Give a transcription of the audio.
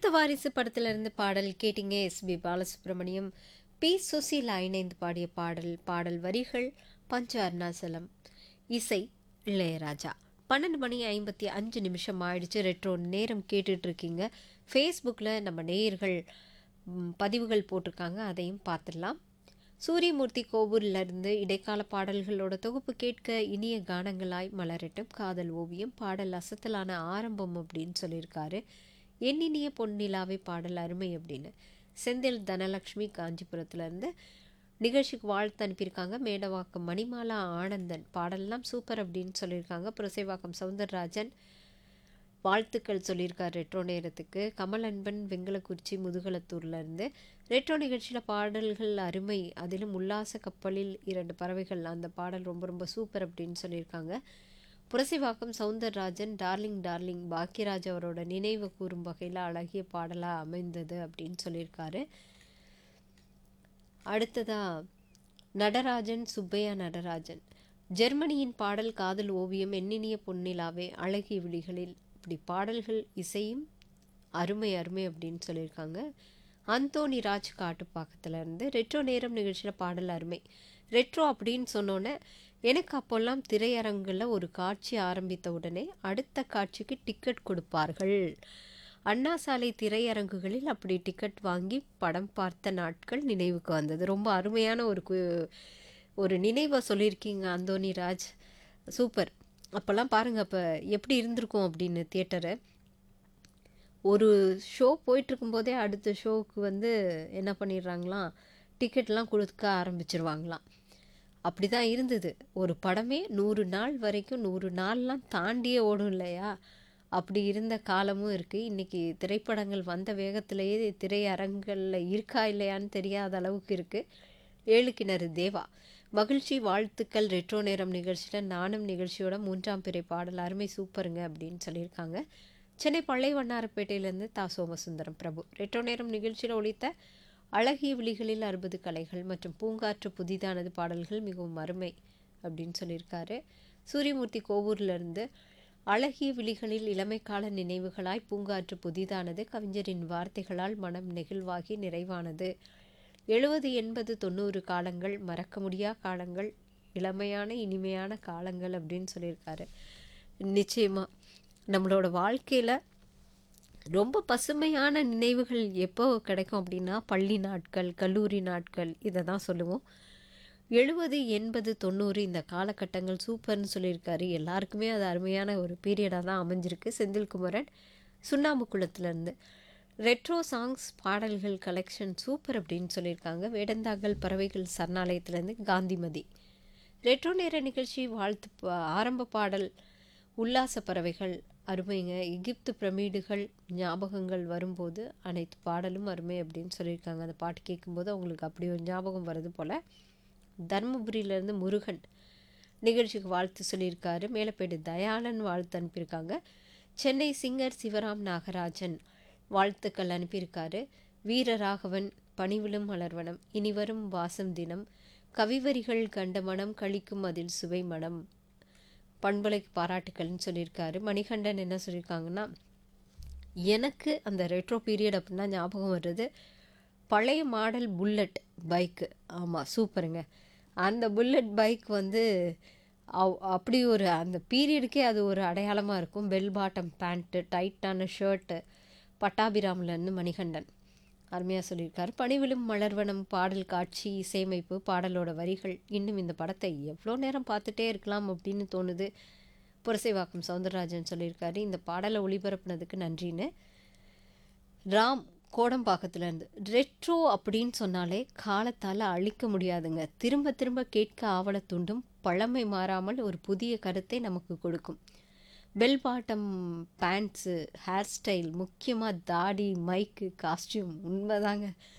அடுத்த வாரிசு படத்துல இருந்து பாடல் கேட்டீங்க எஸ்பி பாலசுப்ரமணியம் பி சுசீலா இணைந்து பாடிய பாடல் பாடல் வரிகள் பஞ்ச அருணாசலம் இசை இளையராஜா பன்னெண்டு மணி ஐம்பத்தி அஞ்சு நிமிஷம் ஆயிடுச்சு ரெட்ரோ நேரம் கேட்டுட்டு இருக்கீங்க ஃபேஸ்புக்கில் நம்ம நேயர்கள் ம், பதிவுகள் போட்டிருக்காங்க அதையும் பார்த்துடலாம் சூரியமூர்த்தி கோவூர்ல இருந்து இடைக்கால பாடல்களோட தொகுப்பு கேட்க இனிய கானங்களாய் மலரட்டும் காதல் ஓவியம் பாடல் அசத்தலான ஆரம்பம் அப்படின்னு சொல்லியிருக்காரு என் இனிய பொன்னிலாவை பாடல் அருமை அப்படின்னு செந்தில் தனலக்ஷ்மி காஞ்சிபுரத்துல இருந்து நிகழ்ச்சிக்கு வாழ்த்து அனுப்பியிருக்காங்க மேடவாக்கம் மணிமாலா ஆனந்தன் பாடல்லாம் சூப்பர் அப்படின்னு சொல்லியிருக்காங்க புரசைவாக்கம் சவுந்தரராஜன் வாழ்த்துக்கள் சொல்லியிருக்கார் ரெட்ரோ நேரத்துக்கு கமல் அன்பன் வெங்கலக்குறிச்சி முதுகலத்தூர்ல இருந்து ரெட்ரோ நிகழ்ச்சியில் பாடல்கள் அருமை அதிலும் உல்லாச கப்பலில் இரண்டு பறவைகள் அந்த பாடல் ரொம்ப ரொம்ப சூப்பர் அப்படின்னு சொல்லியிருக்காங்க புரசிவாக்கம் சவுந்தரராஜன் டார்லிங் டார்லிங் பாக்கியராஜ் அவரோட நினைவு கூறும் வகையில் அழகிய பாடலாக அமைந்தது அப்படின்னு சொல்லியிருக்காரு அடுத்ததா நடராஜன் சுப்பையா நடராஜன் ஜெர்மனியின் பாடல் காதல் ஓவியம் எண்ணினிய பொன்னிலாவே அழகிய விழிகளில் இப்படி பாடல்கள் இசையும் அருமை அருமை அப்படின்னு சொல்லியிருக்காங்க அந்தோனி ராஜ் காட்டுப்பாக்கத்துல இருந்து ரெட்ரோ நேரம் நிகழ்ச்சியில் பாடல் அருமை ரெட்ரோ அப்படின்னு சொன்னோன்னே எனக்கு அப்போல்லாம் திரையரங்கில் ஒரு காட்சி ஆரம்பித்த உடனே அடுத்த காட்சிக்கு டிக்கெட் கொடுப்பார்கள் அண்ணா சாலை திரையரங்குகளில் அப்படி டிக்கெட் வாங்கி படம் பார்த்த நாட்கள் நினைவுக்கு வந்தது ரொம்ப அருமையான ஒரு கு- ஒரு நினைவை சொல்லியிருக்கீங்க அந்தோனி ராஜ் சூப்பர் அப்போல்லாம் பாருங்க அப்போ எப்படி இருந்திருக்கும் அப்படின்னு தியேட்டரை ஒரு ஷோ போயிட்டுருக்கும்போதே அடுத்த ஷோவுக்கு வந்து என்ன பண்ணிடுறாங்களாம் டிக்கெட்லாம் கொடுக்க ஆரம்பிச்சிருவாங்களாம் அப்படி தான் இருந்தது ஒரு படமே நூறு நாள் வரைக்கும் நூறு நாள்லாம் தாண்டியே ஓடும் இல்லையா அப்படி இருந்த காலமும் இருக்குது இன்றைக்கி திரைப்படங்கள் வந்த வேகத்திலேயே திரையரங்களில் இருக்கா இல்லையான்னு தெரியாத அளவுக்கு இருக்குது ஏழு கிணறு தேவா மகிழ்ச்சி வாழ்த்துக்கள் ரெட்ரோ நேரம் நிகழ்ச்சியில் நானும் நிகழ்ச்சியோட மூன்றாம் பிறை பாடல் அருமை சூப்பருங்க அப்படின்னு சொல்லியிருக்காங்க சென்னை பழைய வண்ணாரப்பேட்டையிலேருந்து தா சோமசுந்தரம் பிரபு ரெட்ரோ நேரம் நிகழ்ச்சியில் ஒழித்த அழகிய விழிகளில் அறுபது கலைகள் மற்றும் பூங்காற்று புதிதானது பாடல்கள் மிகவும் அருமை அப்படின்னு சொல்லியிருக்காரு சூரியமூர்த்தி கோவூர்ல இருந்து அழகிய விழிகளில் இளமைக்கால நினைவுகளாய் பூங்காற்று புதிதானது கவிஞரின் வார்த்தைகளால் மனம் நெகிழ்வாகி நிறைவானது எழுபது எண்பது தொண்ணூறு காலங்கள் மறக்க முடியா காலங்கள் இளமையான இனிமையான காலங்கள் அப்படின்னு சொல்லியிருக்காரு நிச்சயமா நம்மளோட வாழ்க்கையில ரொம்ப பசுமையான நினைவுகள் எப்போ கிடைக்கும் அப்படின்னா பள்ளி நாட்கள் கல்லூரி நாட்கள் இதை தான் சொல்லுவோம் எழுபது எண்பது தொண்ணூறு இந்த காலகட்டங்கள் சூப்பர்னு சொல்லியிருக்காரு எல்லாருக்குமே அது அருமையான ஒரு பீரியடாக தான் அமைஞ்சிருக்கு செந்தில்குமரன் சுண்ணாம்புக்குளத்துலேருந்து ரெட்ரோ சாங்ஸ் பாடல்கள் கலெக்ஷன் சூப்பர் அப்படின்னு சொல்லியிருக்காங்க வேடந்தாங்கல் பறவைகள் சரணாலயத்திலேருந்து காந்திமதி ரெட்ரோ நேர நிகழ்ச்சி வாழ்த்து பா- ஆரம்ப பாடல் உல்லாச பறவைகள் அருமைங்க எகிப்து பிரமிடுகள் ஞாபகங்கள் வரும்போது அனைத்து பாடலும் அருமை அப்படின்னு சொல்லியிருக்காங்க அந்த பாட்டு கேட்கும்போது அவங்களுக்கு அப்படி ஒரு ஞாபகம் வருது போல் தருமபுரியிலேருந்து முருகன் நிகழ்ச்சிக்கு வாழ்த்து சொல்லியிருக்காரு மேலப்பேடு தயாளன் வாழ்த்து அனுப்பியிருக்காங்க சென்னை சிங்கர் சிவராம் நாகராஜன் வாழ்த்துக்கள் அனுப்பியிருக்காரு வீரராகவன் பணிவிலும் மலர்வனம் இனிவரும் வாசம் தினம் கவிவரிகள் கண்ட மனம் கழிக்கும் அதில் சுவை மனம் பண்பலைக்கு பாராட்டுக்கள்னு சொல்லியிருக்காரு மணிகண்டன் என்ன சொல்லியிருக்காங்கன்னா எனக்கு அந்த ரெட்ரோ பீரியட் அப்படின்னா ஞாபகம் வருது பழைய மாடல் புல்லட் பைக்கு ஆமாம் சூப்பருங்க அந்த புல்லட் பைக் வந்து அவ்- அப்படி ஒரு அந்த பீரியடுக்கே அது ஒரு அடையாளமாக இருக்கும் பெல் பாட்டம் பேண்ட்டு டைட்டான ஷர்ட்டு பட்டாபிராமிலேருந்து மணிகண்டன் அருமையாக சொல்லியிருக்காரு பணிவிலும் மலர்வனம் பாடல் காட்சி இசையமைப்பு பாடலோட வரிகள் இன்னும் இந்த படத்தை எவ்வளோ நேரம் பார்த்துட்டே இருக்கலாம் அப்படின்னு தோணுது புரசைவாக்கம் சவுந்தரராஜன் சொல்லியிருக்காரு இந்த பாடலை ஒளிபரப்புனதுக்கு நன்றின்னு ராம் கோடம்பாக்கத்துலேருந்து ரெட்ரோ அப்படின்னு சொன்னாலே காலத்தால் அழிக்க முடியாதுங்க திரும்ப திரும்ப கேட்க ஆவல தூண்டும் பழமை மாறாமல் ஒரு புதிய கருத்தை நமக்கு கொடுக்கும் bell bottom pants hair style முக்கியமாக தாடி மைக்கு காஸ்டியூம் உண்மைதாங்க